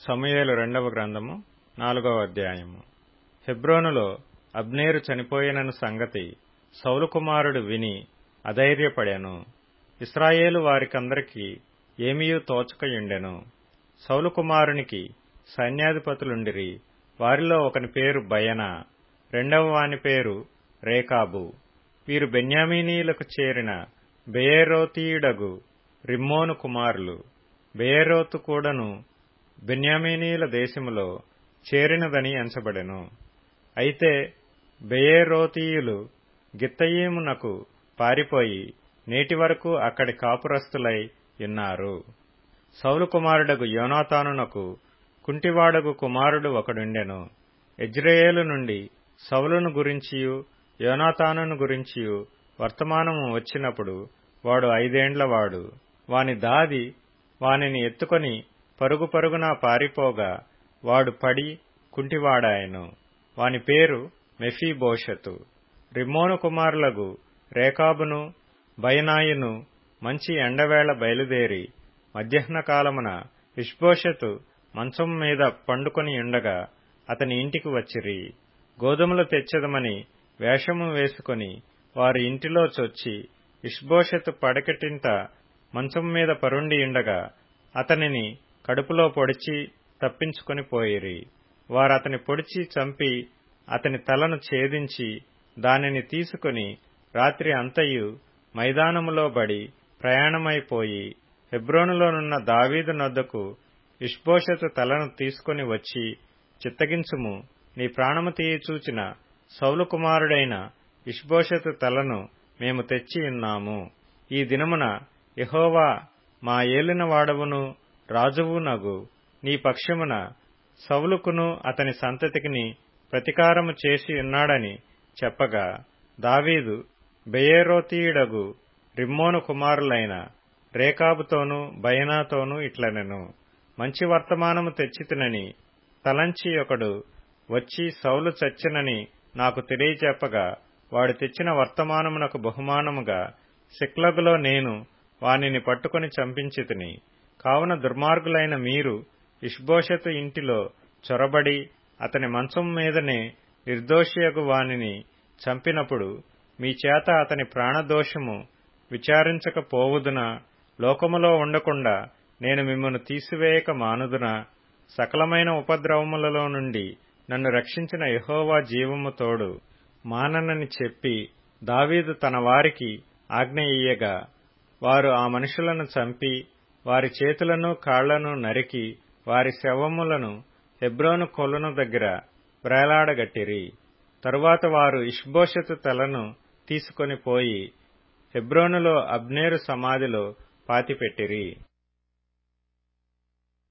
సమూయేలు రెండవ గ్రంథము నాలుగవ అధ్యాయము హెబ్రోనులో అబ్నేరు చనిపోయినను సంగతి సౌలు కుమారుడు విని అధైర్యపడాను ఇస్రాయేలు వారికందరికి ఏమీయూ తోచకయుండెను సౌలు కుమారునికి సైన్యాధిపతులుండిరి వారిలో ఒకని పేరు బయనా రెండవ వాని పేరు రేకాబు వీరు బెన్యామీనీలకు చేరిన బెయేరోతీయుడగు రిమ్మోను కుమారులు బెయేరోతు కూడను బెన్యామీనీల దేశములో చేరినదని ఎంచబడెను అయితే బెయేరోతీయులు గిత్తయీమునకు పారిపోయి నేటి వరకు అక్కడి కాపురస్తులై ఉన్నారు సౌలు కుమారుడగు యోనాతానునకు కుంటివాడగు కుమారుడు ఒకడుండెను ఎజ్రాయేలు నుండి సౌలును గురించియు యోనాతానును గురించియు వర్తమానము వచ్చినప్పుడు వాడు ఐదేండ్లవాడు వాని దాది వానిని ఎత్తుకొని పరుగు పరుగున పారిపోగా వాడు పడి కుంటివాడాయను వాని పేరు మెఫీబోషతు రిమ్మోను కుమారులగు రేకాబును బయనాయును మంచి ఎండవేళ బయలుదేరి మధ్యాహ్న కాలమున ఇష్బోషతు మంచం మీద పండుకొని ఉండగా అతని ఇంటికి వచ్చిరి గోధుమలు తెచ్చదమని వేషము వేసుకొని వారి ఇంటిలో చొచ్చి ఇష్బోషతు పడకటింట మంచం మీద పరుండి ఉండగా అతనిని కడుపులో పొడిచి తప్పించుకొని పోయిరి వారతని పొడిచి చంపి అతని తలను ఛేదించి దానిని తీసుకుని రాత్రి అంతయు మైదానములో బడి ప్రయాణమైపోయి హెబ్రోనులోనున్న దావీదు నొద్దకు ఇష్బోషతు తలను తీసుకుని వచ్చి చిత్తగించుము నీ ప్రాణము తీయచూచిన సౌలు కుమారుడైన ఇష్బోషతు తలను మేము తెచ్చి ఉన్నాము ఈ దినమున యహోవా మా ఏలిన వాడవును రాజువునగు నీ పక్షమున సౌలుకును అతని సంతతికిని ప్రతికారము చేసి ఉన్నాడని చెప్పగా దావీదు బెయేరోతీయుడగు రిమ్మోను కుమారులైన రేకాబుతోనూ బయనాతోనూ ఇట్లనెను మంచి వర్తమానము తెచ్చితినని తలంచి ఒకడు వచ్చి సౌలు చచ్చినని నాకు తెలియచెప్పగా వాడు తెచ్చిన వర్తమానమునకు బహుమానముగా సిక్లగులో నేను వానిని పట్టుకుని చంపించితిని కావున దుర్మార్గులైన మీరు ఇష్బోషతు ఇంటిలో చొరబడి అతని మంచం మీదనే నిర్దోషియగు వానిని చంపినప్పుడు మీ చేత అతని ప్రాణదోషము విచారించకపోవుదునా లోకములో ఉండకుండా నేను మిమ్మను తీసివేయక మానుదునా సకలమైన ఉపద్రవములలో నుండి నన్ను రక్షించిన యహోవా జీవము తోడు మాననని చెప్పి దావీదు తన వారికి ఆజ్ఞ ఇయ్యగా వారు ఆ మనుషులను చంపి వారి చేతులను కాళ్లను నరికి వారి శవములను హెబ్రోను కొలను దగ్గర వ్రేలాడగట్టిరి తరువాత వారు ఇష్బోషతు తలను తీసుకొని పోయి హెబ్రోనులో అబ్నేరు సమాధిలో పాతిపెట్టిరి